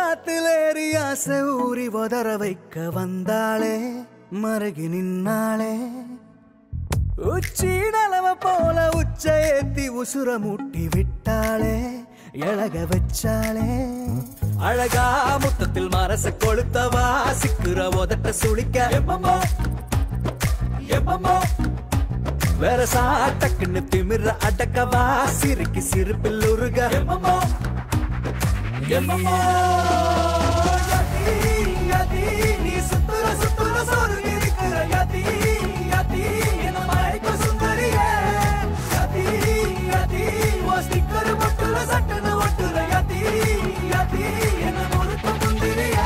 ஆத்திலேறி ஆசை ஊறி உதற வைக்க வந்தாளே மருகி நின்னாளே உச்சி நலவ போல உச்ச ஏத்தி உசுர மூட்டி விட்டாளே எழக வச்சாளே அழகா முத்தத்தில் மனச கொளுத்தவா சிக்குற உதட்ட சுளிக்க எப்பமோ எப்பமோ வேற சாட்டக்குன்னு திமிர அடக்கவா சிரிக்கு சிரிப்பில் உருக எப்பமோ எப்பமோ யதி, யதி, நீ சுத்துற சுத்துற சோறு இருக்கிற யதி, யதி, என்ன மயக்கும் சுந்தரியே. யதி, யதி, உன் sticker பொட்டுல சட்டுன்னு ஒட்டுற யதி, யதி, என்ன முறுக்கு முந்திரியே.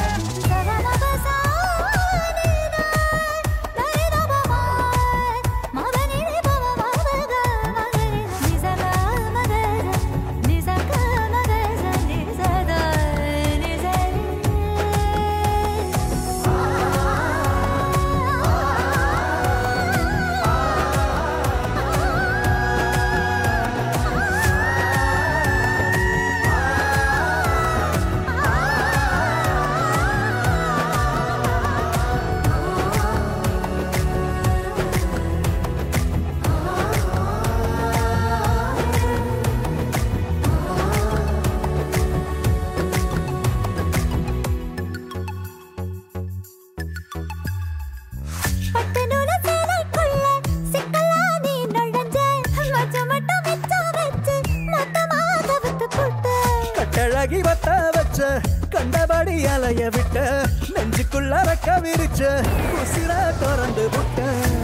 கட்டழகி வத்த வச்ச கண்டபடி அலைய விட்ட நெஞ்சுக்குள்ள ரெக்க விரிச்ச உசிர திறந்து விட்ட